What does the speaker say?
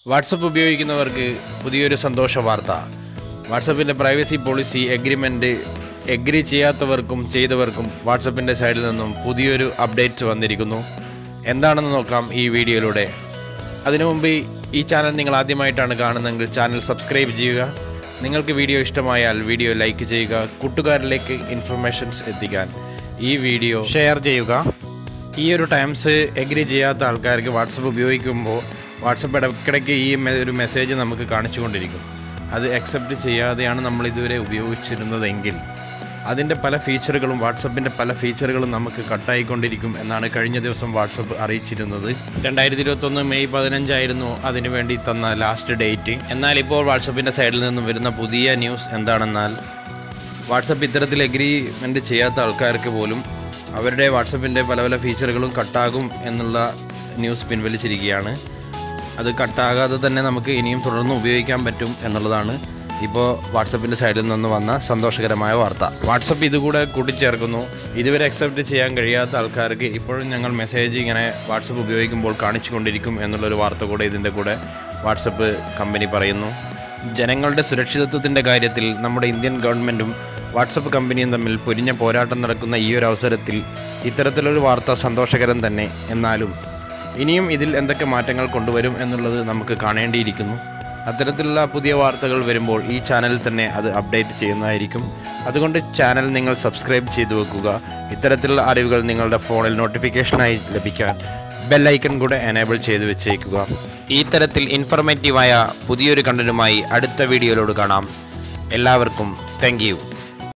WhatsApp ഉപയോഗിക്കുന്നവർക്ക് പുതിയൊരു സന്തോഷ വാർത്ത വാട്സപ്പിൻ്റെ പ്രൈവസി പോളിസി എഗ്രിമെൻ്റ് എഗ്രി ചെയ്യാത്തവർക്കും ചെയ്തവർക്കും വാട്സപ്പിൻ്റെ സൈഡിൽ നിന്നും പുതിയൊരു അപ്ഡേറ്റ് വന്നിരിക്കുന്നു എന്താണെന്ന് നോക്കാം ഈ വീഡിയോയിലൂടെ അതിനു മുമ്പ് ഈ ചാനൽ നിങ്ങൾ ആദ്യമായിട്ടാണ് കാണുന്നതെങ്കിൽ ചാനൽ സബ്സ്ക്രൈബ് ചെയ്യുക നിങ്ങൾക്ക് വീഡിയോ ഇഷ്ടമായാൽ വീഡിയോ ലൈക്ക് ചെയ്യുക കൂട്ടുകാരിലേക്ക് ഇൻഫർമേഷൻസ് എത്തിക്കാൻ ഈ വീഡിയോ ഷെയർ ചെയ്യുക ഈ ഒരു ടൈംസ് എഗ്രി ചെയ്യാത്ത ആൾക്കാർക്ക് വാട്സപ്പ് ഉപയോഗിക്കുമ്പോൾ വാട്സപ്പ് ഇടയ്ക്കിടയ്ക്ക് ഈ മെ- ഒരു മെസ്സേജ് നമുക്ക് കാണിച്ചുകൊണ്ടിരിക്കും അത് അക്സെപ്റ്റ് ചെയ്യാതെയാണ് നമ്മൾ ഇതുവരെ ഉപയോഗിച്ചിരുന്നതെങ്കിൽ അതിൻ്റെ പല ഫീച്ചറുകളും വാട്സപ്പിൻ്റെ പല ഫീച്ചറുകളും നമുക്ക് കട്ടായിക്കൊണ്ടിരിക്കും എന്നാണ് കഴിഞ്ഞ ദിവസം വാട്സപ്പ് അറിയിച്ചിരുന്നത് രണ്ടായിരത്തി ഇരുപത്തൊന്ന് മെയ് പതിനഞ്ചായിരുന്നു അതിനു വേണ്ടി തന്ന ലാസ്റ്റ് ഡേറ്റ് എന്നാൽ ഇപ്പോൾ വാട്സപ്പിൻ്റെ സൈഡിൽ നിന്നും വരുന്ന പുതിയ ന്യൂസ് എന്താണെന്നാൽ വാട്സപ്പ് ഇത്തരത്തിൽ എഗ്രിമെൻ്റ് ചെയ്യാത്ത ആൾക്കാർക്ക് പോലും അവരുടെ വാട്സപ്പിൻ്റെ പല പല ഫീച്ചറുകളും കട്ടാകും എന്നുള്ള ന്യൂസ് പിൻവലിച്ചിരിക്കുകയാണ് അത് കട്ടാകാതെ തന്നെ നമുക്ക് ഇനിയും തുടർന്ന് ഉപയോഗിക്കാൻ പറ്റും എന്നുള്ളതാണ് ഇപ്പോൾ വാട്സപ്പിൻ്റെ സൈഡിൽ നിന്ന് വന്ന സന്തോഷകരമായ വാർത്ത വാട്സപ്പ് ഇതുകൂടെ കൂട്ടിച്ചേർക്കുന്നു ഇതുവരെ അക്സെപ്റ്റ് ചെയ്യാൻ കഴിയാത്ത ആൾക്കാർക്ക് ഇപ്പോഴും ഞങ്ങൾ മെസ്സേജ് ഇങ്ങനെ വാട്സപ്പ് ഉപയോഗിക്കുമ്പോൾ കാണിച്ചുകൊണ്ടിരിക്കും എന്നുള്ളൊരു വാർത്ത കൂടെ ഇതിൻ്റെ കൂടെ വാട്സപ്പ് കമ്പനി പറയുന്നു ജനങ്ങളുടെ സുരക്ഷിതത്വത്തിൻ്റെ കാര്യത്തിൽ നമ്മുടെ ഇന്ത്യൻ ഗവൺമെൻറ്റും വാട്സപ്പ് കമ്പനിയും തമ്മിൽ പൊരിഞ്ഞ പോരാട്ടം നടക്കുന്ന ഈ ഒരു അവസരത്തിൽ ഇത്തരത്തിലൊരു വാർത്ത സന്തോഷകരം തന്നെ എന്നാലും ഇനിയും ഇതിൽ എന്തൊക്കെ മാറ്റങ്ങൾ കൊണ്ടുവരും എന്നുള്ളത് നമുക്ക് കാണേണ്ടിയിരിക്കുന്നു അത്തരത്തിലുള്ള പുതിയ വാർത്തകൾ വരുമ്പോൾ ഈ ചാനലിൽ തന്നെ അത് അപ്ഡേറ്റ് ചെയ്യുന്നതായിരിക്കും അതുകൊണ്ട് ചാനൽ നിങ്ങൾ സബ്സ്ക്രൈബ് ചെയ്തു വെക്കുക ഇത്തരത്തിലുള്ള അറിവുകൾ നിങ്ങളുടെ ഫോണിൽ നോട്ടിഫിക്കേഷനായി ലഭിക്കാൻ ബെല്ലൈക്കൺ കൂടെ എനേബിൾ ചെയ്തു വെച്ചേക്കുക ഈ തരത്തിൽ ഇൻഫർമേറ്റീവായ പുതിയൊരു കണ്ടന്റുമായി അടുത്ത വീഡിയോയിലോട് കാണാം എല്ലാവർക്കും താങ്ക്